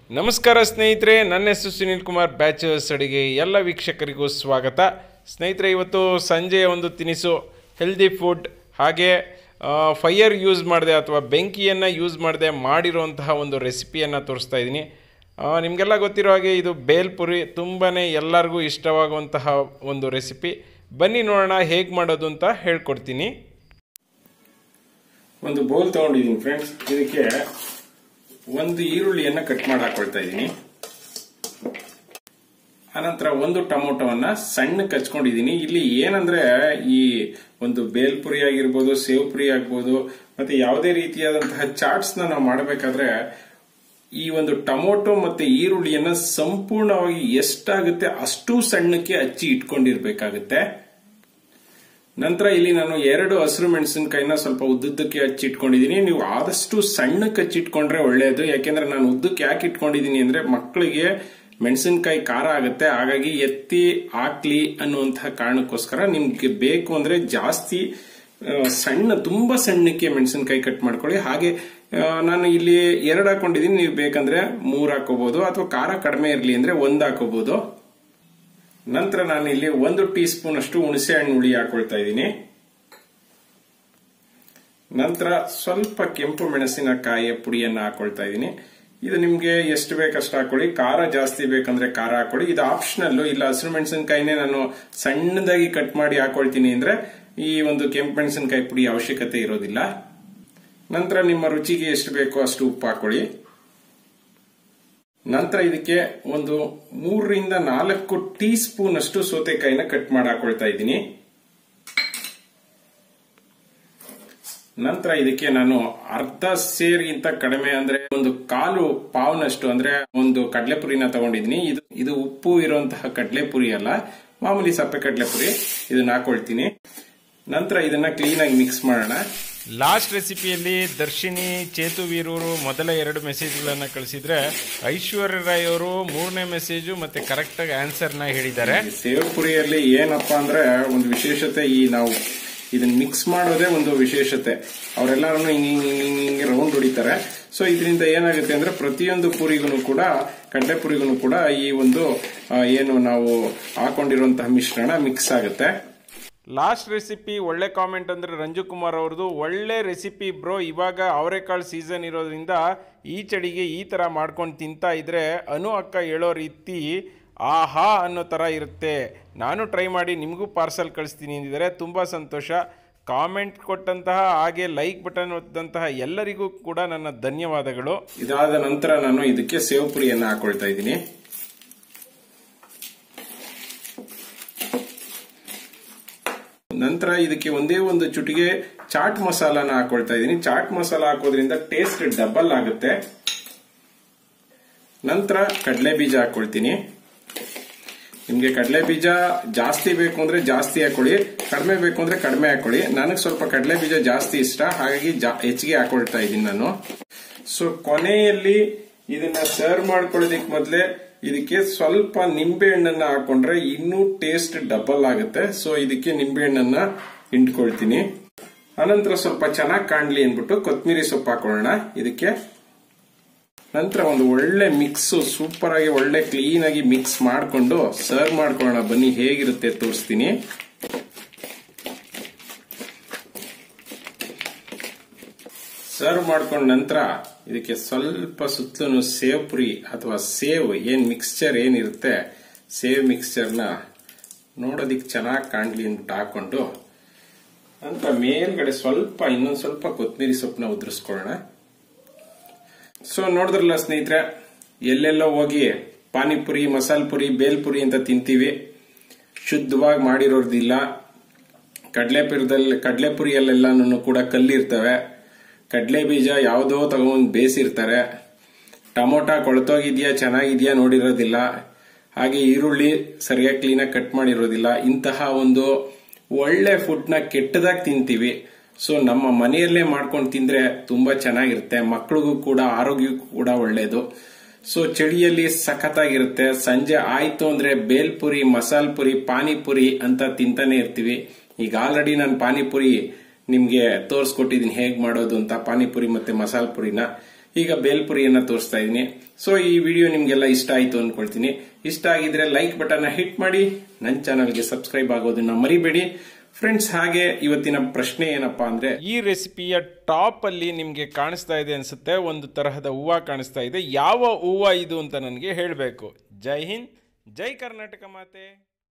ನಮಸ್ಕಾರ ಸ್ನೇಹಿತರೆ ನನ್ನ ಹೆಸರು ಸುನೀಲ್ ಕುಮಾರ್ ಬ್ಯಾಚಸ್ ಅಡಿಗೆ ಎಲ್ಲ ವೀಕ್ಷಕರಿಗೂ ಸ್ವಾಗತ ಸ್ನೇಹಿತರೆ ಇವತ್ತು ಸಂಜೆಯ ಒಂದು ತಿನಿಸು ಹೆಲ್ದಿ ಫುಡ್ ಹಾಗೆ ಫೈಯರ್ ಯೂಸ್ ಮಾಡದೆ ಅಥವಾ ಬೆಂಕಿಯನ್ನು ಯೂಸ್ ಮಾಡದೆ ಮಾಡಿರುವಂತಹ ಒಂದು ರೆಸಿಪಿಯನ್ನು ತೋರಿಸ್ತಾ ಇದ್ದೀನಿ ನಿಮಗೆಲ್ಲ ಗೊತ್ತಿರೋ ಹಾಗೆ ಇದು ಬೇಲ್ಪುರಿ ತುಂಬಾ ಎಲ್ಲರಿಗೂ ಇಷ್ಟವಾಗುವಂತಹ ಒಂದು ರೆಸಿಪಿ ಬನ್ನಿ ನೋಡೋಣ ಹೇಗೆ ಮಾಡೋದು ಅಂತ ಹೇಳ್ಕೊಡ್ತೀನಿ ಒಂದು ಬೌಲ್ ತಗೊಂಡಿದ್ದೀನಿ ಫ್ರೆಂಡ್ಸ್ ಇದಕ್ಕೆ ಒಂದು ಈರುಳ್ಳಿಯನ್ನ ಕಟ್ ಮಾಡಿ ಹಾಕೊಳ್ತಾ ಇದ್ದೀನಿ ಅನಂತರ ಒಂದು ಟೊಮೊಟೊವನ್ನ ಸಣ್ಣ ಕಚ್ಕೊಂಡಿದ್ದೀನಿ ಇಲ್ಲಿ ಏನಂದ್ರೆ ಈ ಒಂದು ಬೇಲ್ಪುರಿ ಆಗಿರ್ಬೋದು ಸೇವ್ ಪುರಿ ಆಗ್ಬೋದು ಮತ್ತೆ ಯಾವುದೇ ರೀತಿಯಾದಂತಹ ಚಾಟ್ಸ್ ನಾವು ಮಾಡಬೇಕಾದ್ರೆ ಈ ಒಂದು ಟೊಮೊಟೊ ಮತ್ತೆ ಈರುಳ್ಳಿಯನ್ನ ಸಂಪೂರ್ಣವಾಗಿ ಎಷ್ಟಾಗುತ್ತೆ ಅಷ್ಟು ಸಣ್ಣಕ್ಕೆ ಹಚ್ಚಿ ಇಟ್ಕೊಂಡಿರ್ಬೇಕಾಗುತ್ತೆ ನಂತರ ಇಲ್ಲಿ ನಾನು ಎರಡು ಹಸಿರು ಮೆಣಸಿನಕಾಯಿನ ಸ್ವಲ್ಪ ಉದ್ದುದ್ದಕ್ಕೆ ಹಚ್ಚಿಟ್ಕೊಂಡಿದ್ದೀನಿ ನೀವು ಆದಷ್ಟು ಸಣ್ಣಕ್ಕೆ ಹಚ್ಚಿಟ್ಕೊಂಡ್ರೆ ಒಳ್ಳೆಯದು ಯಾಕೆಂದ್ರೆ ನಾನು ಉದ್ದಕ್ಕೆ ಯಾಕೆ ಇಟ್ಕೊಂಡಿದ್ದೀನಿ ಅಂದ್ರೆ ಮಕ್ಕಳಿಗೆ ಮೆಣಸಿನಕಾಯಿ ಖಾರ ಆಗುತ್ತೆ ಹಾಗಾಗಿ ಎತ್ತಿ ಹಾಕ್ಲಿ ಅನ್ನುವಂತಹ ಕಾರಣಕ್ಕೋಸ್ಕರ ನಿಮ್ಗೆ ಬೇಕು ಅಂದ್ರೆ ಜಾಸ್ತಿ ಆ, ಸಣ್ಣ ತುಂಬಾ ಸಣ್ಣಕ್ಕೆ ಮೆಣಸಿನಕಾಯಿ ಕಟ್ ಮಾಡ್ಕೊಳ್ಳಿ ಹಾಗೆ ಆ, ನಾನು ಇಲ್ಲಿ ಎರಡು ಹಾಕೊಂಡಿದ್ದೀನಿ ನೀವು ಬೇಕಂದ್ರೆ ಮೂರ್ ಹಾಕೋಬಹುದು ಅಥವಾ ಖಾರ ಕಡಿಮೆ ಇರಲಿ ಅಂದ್ರೆ ಒಂದ್ ಹಾಕೋಬಹುದು ನಂತರ ನಾನು ಇಲ್ಲಿ ಒಂದು ಟೀ ಸ್ಪೂನ್ ಅಷ್ಟು ಹುಣಸೆ ಹಣ್ಣು ಹುಳಿ ಹಾಕೊಳ್ತಾ ಇದ್ದೀನಿ ನಂತರ ಸ್ವಲ್ಪ ಕೆಂಪು ಮೆಣಸಿನಕಾಯಿಯ ಪುಡಿಯನ್ನ ಹಾಕೊಳ್ತಾ ಇದ್ದೀನಿ ಇದು ನಿಮ್ಗೆ ಎಷ್ಟು ಬೇಕಷ್ಟು ಹಾಕೊಳ್ಳಿ ಖಾರ ಜಾಸ್ತಿ ಬೇಕಂದ್ರೆ ಖಾರ ಹಾಕೊಳ್ಳಿ ಇದು ಆಪ್ಷನಲ್ ಇಲ್ಲ ಹಸಿರು ಮೆಣಸಿನಕಾಯಿನೇ ನಾನು ಸಣ್ಣದಾಗಿ ಕಟ್ ಮಾಡಿ ಹಾಕೊಳ್ತೀನಿ ಅಂದ್ರೆ ಈ ಒಂದು ಕೆಂಪು ಮೆಣಸಿನಕಾಯಿ ಪುಡಿ ಅವಶ್ಯಕತೆ ಇರೋದಿಲ್ಲ ನಂತರ ನಿಮ್ಮ ರುಚಿಗೆ ಎಷ್ಟು ಬೇಕೋ ಅಷ್ಟು ಉಪ್ಪು ಹಾಕೊಳ್ಳಿ ನಂತರ ಇದಕ್ಕೆ ಒಂದು ಮೂರರಿಂದ ನಾಲ್ಕು ಟೀ ಸ್ಪೂನ್ ಅಷ್ಟು ಸೌತೆಕಾಯಿನ ಕಟ್ ಮಾಡಿ ಹಾಕೊಳ್ತಾ ಇದ್ದೀನಿ ನಂತರ ಇದಕ್ಕೆ ನಾನು ಅರ್ಧ ಸೇರಿಗಿಂತ ಕಡಿಮೆ ಅಂದ್ರೆ ಒಂದು ಕಾಲು ಪಾವ್ನಷ್ಟು ಅಂದ್ರೆ ಒಂದು ಕಡಲೆಪುರಿನ ತಗೊಂಡಿದ್ದೀನಿ ಇದು ಇದು ಉಪ್ಪು ಇರುವಂತಹ ಕಡಲೆಪುರಿ ಅಲ್ಲ ಮಾಮೂಲಿ ಸಪ್ಪೆ ಕಡಲೆಪುರಿ ಇದನ್ನ ಹಾಕೊಳ್ತೀನಿ ನಂತರ ಇದನ್ನ ಕ್ಲೀನ್ ಆಗಿ ಮಿಕ್ಸ್ ಮಾಡೋಣ ಲಾಸ್ಟ್ ರೆಸಿಪಿಯಲ್ಲಿ ದರ್ಶಿನಿ ಚೇತು ವೀರೂರು ಮೊದಲ ಎರಡು ಮೆಸೇಜ್ಗಳನ್ನು ಕಳಿಸಿದ್ರೆ ಐಶ್ವರ್ಯ ರಾಯ್ ಅವರು ಮೂರನೇ ಮೆಸೇಜು ಮತ್ತೆ ಕರೆಕ್ಟಾಗಿ ಆನ್ಸರ್ನ ಹೇಳಿದ್ದಾರೆ ಈ ಸೇವ್ ಪುರಿಯಲ್ಲಿ ಏನಪ್ಪಾ ಅಂದ್ರೆ ಒಂದು ವಿಶೇಷತೆ ಈ ನಾವು ಇದನ್ನ ಮಿಕ್ಸ್ ಮಾಡೋದೇ ಒಂದು ವಿಶೇಷತೆ ಅವರೆಲ್ಲರೂ ಹಿಂಗೆ ಹಿಂಗೆ ಹಿಂಗೆ ರೌಂಡ್ ಹೊಡಿತಾರೆ ಸೊ ಇದರಿಂದ ಏನಾಗುತ್ತೆ ಅಂದ್ರೆ ಪ್ರತಿಯೊಂದು ಪುರಿಗೂ ಕೂಡ ಕಡ್ಲೆ ಪುರಿಗೂ ಕೂಡ ಈ ಒಂದು ಆ, ಏನು ನಾವು ಹಾಕೊಂಡಿರುವಂತಹ ಮಿಶ್ರಣ ಮಿಕ್ಸ್ ಆಗುತ್ತೆ ಲಾಸ್ಟ್ ರೆಸಿಪಿ ಒಳ್ಳೆ ಕಾಮೆಂಟ್ ಅಂದ್ರೆ ರಂಜು ಕುಮಾರ್ ಅವ್ರದ್ದು ಒಳ್ಳೆ ರೆಸಿಪಿ ಬ್ರೋ ಇವಾಗ ಅವರೆಕಾಳು ಸೀಸನ್ ಇರೋದ್ರಿಂದ ಈ ಚಳಿಗೆ ಈ ಥರ ಮಾಡ್ಕೊಂಡು ತಿಂತಾ ಇದ್ರೆ ಅನು ಅಕ್ಕ ಹೇಳೋ ರೀತಿ ಆಹಾ ಅನ್ನೋ ಥರ ಇರುತ್ತೆ ನಾನು ಟ್ರೈ ಮಾಡಿ ನಿಮಗೂ ಪಾರ್ಸಲ್ ಕಳಿಸ್ತೀನಿ ಅಂದಿದ್ದಾರೆ ತುಂಬ ಸಂತೋಷ ಕಾಮೆಂಟ್ ಕೊಟ್ಟಂತಹ ಹಾಗೆ ಲೈಕ್ ಬಟನ್ ಒತ್ತಂತಹ ಎಲ್ಲರಿಗೂ ಕೂಡ ನನ್ನ ಧನ್ಯವಾದಗಳು ಇದಾದ ನಂತರ ನಾನು ಇದಕ್ಕೆ ಸೇವ್ ಪುರಿಯನ್ನ ಹಾಕೊಳ್ತಾ ಇದ್ದೀನಿ ನಂತರ ಇದಕ್ಕೆ ಒಂದೇ ಒಂದು ಚುಟಿಗೆ ಚಾಟ್ ಮಸಾಲಾನ ಹಾಕೊಳ್ತಾ ಇದ್ದೀನಿ ಚಾಟ್ ಮಸಾಲ ಹಾಕೋದ್ರಿಂದ ಟೇಸ್ಟ್ ಡಬಲ್ ಆಗುತ್ತೆ ನಂತರ ಕಡಲೆ ಬೀಜ ಹಾಕೊಳ್ತೀನಿ ನಿಮ್ಗೆ ಕಡಲೆ ಬೀಜ ಜಾಸ್ತಿ ಬೇಕು ಅಂದ್ರೆ ಜಾಸ್ತಿ ಹಾಕೊಳ್ಳಿ ಕಡಿಮೆ ಬೇಕು ಅಂದ್ರೆ ಕಡಿಮೆ ಹಾಕೊಳ್ಳಿ ನನಗೆ ಸ್ವಲ್ಪ ಕಡಲೆ ಬೀಜ ಜಾಸ್ತಿ ಇಷ್ಟ ಹಾಗಾಗಿ ಜಾ- ಹೆಚ್ಚಿಗೆ ಹಾಕೊಳ್ತಾ ಇದ್ದೀನಿ ನಾನು ಸೊ ಕೊನೆಯಲ್ಲಿ ಇದನ್ನ ಸರ್ವ್ ಮಾಡ್ಕೊಳ್ಳೋದಕ್ಕೆ ಮೊದಲೇ ಇದಕ್ಕೆ ಸ್ವಲ್ಪ ನಿಂಬೆ ಹಣ್ಣನ್ನ ಹಾಕೊಂಡ್ರೆ ಇನ್ನೂ ಟೇಸ್ಟ್ ಡಬಲ್ ಆಗುತ್ತೆ ಸೊ ಇದಕ್ಕೆ ನಿಂಬೆ ಹಣ್ಣನ್ನ ಹಿಂಡ್ಕೊಳ್ತೀನಿ ಅನಂತರ ಸ್ವಲ್ಪ ಚೆನ್ನಾಗಿ ಕಾಣ್ಲಿ ಅಂದ್ಬಿಟ್ಟು ಕೊತ್ತಂಬರಿ ಸೊಪ್ಪು ಹಾಕೊಳ್ಳೋಣ ಇದಕ್ಕೆ ನಂತರ ಒಂದು ಒಳ್ಳೆ ಮಿಕ್ಸ್ ಸೂಪರ್ ಆಗಿ ಒಳ್ಳೆ ಕ್ಲೀನ್ ಆಗಿ ಮಿಕ್ಸ್ ಮಾಡಿಕೊಂಡು ಸರ್ವ್ ಮಾಡ್ಕೊಳ್ಳೋಣ ಬನ್ನಿ ಹೇಗಿರುತ್ತೆ ತೋರಿಸ್ತೀನಿ ಸರ್ವ್ ಮಾಡ್ಕೊಂಡ ನಂತರ ಇದಕ್ಕೆ ಸ್ವಲ್ಪ ಸುತ್ತಲೂ ಸೇವ್ ಪುರಿ ಅಥವಾ ಸೇವ್ ಏನ್ ಮಿಕ್ಸ್ಚರ್ ಏನಿರುತ್ತೆ ಸೇವ್ ಮಿಕ್ಸ್ಚರ್ನ ನೋಡೋದಿಕ್ ಚೆನ್ನಾಗಿ ಕಾಣ್ಲಿ ಅಂದ್ಬಿಟ್ಟು ಹಾಕೊಂಡು ನಂತರ ಮೇಲ್ಗಡೆ ಸ್ವಲ್ಪ ಇನ್ನೊಂದು ಸ್ವಲ್ಪ ಕೊತ್ತಂಬರಿ ಸೊಪ್ಪನ್ನ ಉದುರಿಸ್ಕೊಳ್ಳೋಣ ಸೊ ನೋಡಿದ್ರಲ್ಲ ಸ್ನೇಹಿತರೆ ಎಲ್ಲೆಲ್ಲೋ ಹೋಗಿ ಪಾನಿಪುರಿ ಮಸಾಲ ಪುರಿ ಬೇಲ್ಪುರಿ ಅಂತ ತಿಂತೀವಿ ಶುದ್ಧವಾಗಿ ಮಾಡಿರೋದಿಲ್ಲ ಕಡಲೆಪುರದಲ್ಲಿ ಕಡಲೆಪುರಿಯಲ್ಲೆಲ್ಲಾನು ಕೂಡ ಕಲ್ಲಿರ್ತವೆ ಕಡಲೆ ಬೀಜ ಯಾವುದೋ ತಗೊಂಡ್ ಬೇಯಿಸಿರ್ತಾರೆ ಟಮೊಟಾ ಕೊಳ್ತೋಗಿದ್ಯಾ ಚೆನ್ನಾಗಿದ್ಯಾ ನೋಡಿರೋದಿಲ್ಲ ಹಾಗೆ ಈರುಳ್ಳಿ ಸರಿಯಾಗಿ ಕ್ಲೀನಾಗಿ ಕಟ್ ಮಾಡಿರೋದಿಲ್ಲ ಇಂತಹ ಒಂದು ಒಳ್ಳೆ ಫುಡ್ನ ಕೆಟ್ಟದಾಗಿ ತಿಂತೀವಿ ಸೊ ನಮ್ಮ ಮನೆಯಲ್ಲೇ ಮಾಡ್ಕೊಂಡು ತಿಂದ್ರೆ ತುಂಬಾ ಚೆನ್ನಾಗಿರುತ್ತೆ ಮಕ್ಕಳಿಗೂ ಕೂಡ ಆರೋಗ್ಯಕ್ಕೂ ಕೂಡ ಒಳ್ಳೇದು ಸೊ ಚಳಿಯಲ್ಲಿ ಸಖತ್ತಾಗಿರುತ್ತೆ ಸಂಜೆ ಆಯ್ತು ಅಂದ್ರೆ ಬೇಲ್ಪುರಿ ಮಸಾಲ್ ಪುರಿ ಪಾನಿಪುರಿ ಅಂತ ತಿಂತಾನೆ ಇರ್ತೀವಿ ಈಗ ಆಲ್ರೆಡಿ ನಾನು ಪಾನಿಪುರಿ ನಿಮ್ಗೆ ತೋರಿಸ್ಕೊಟ್ಟಿದ್ದೀನಿ ಹೇಗ್ ಮಾಡೋದು ಅಂತ ಪಾನಿಪುರಿ ಮತ್ತೆ ಮಸಾಲ ಪುರಿನ ಈಗ ಬೇಲ್ಪುರಿಯನ್ನ ತೋರಿಸ್ತಾ ಇದ್ದೀನಿ ಸೊ ಈ ವಿಡಿಯೋ ನಿಮ್ಗೆಲ್ಲ ಇಷ್ಟ ಆಯ್ತು ಅನ್ಕೊಳ್ತೀನಿ ಇಷ್ಟ ಆಗಿದ್ರೆ ಲೈಕ್ ಬಟನ್ ಹಿಟ್ ಮಾಡಿ ನನ್ನ ಚಾನಲ್ಗೆ ಸಬ್ಸ್ಕ್ರೈಬ್ ಆಗೋದನ್ನ ಮರಿಬೇಡಿ ಫ್ರೆಂಡ್ಸ್ ಹಾಗೆ ಇವತ್ತಿನ ಪ್ರಶ್ನೆ ಏನಪ್ಪಾ ಅಂದ್ರೆ ಈ ರೆಸಿಪಿಯ ಟಾಪ್ ಅಲ್ಲಿ ನಿಮಗೆ ಕಾಣಿಸ್ತಾ ಇದೆ ಅನ್ಸುತ್ತೆ ಒಂದು ತರಹದ ಹೂವು ಕಾಣಿಸ್ತಾ ಇದೆ ಯಾವ ಹೂವು ಇದು ಅಂತ ನನಗೆ ಹೇಳಬೇಕು ಜೈ ಹಿಂದ್ ಜೈ ಕರ್ನಾಟಕ ಮಾತೆ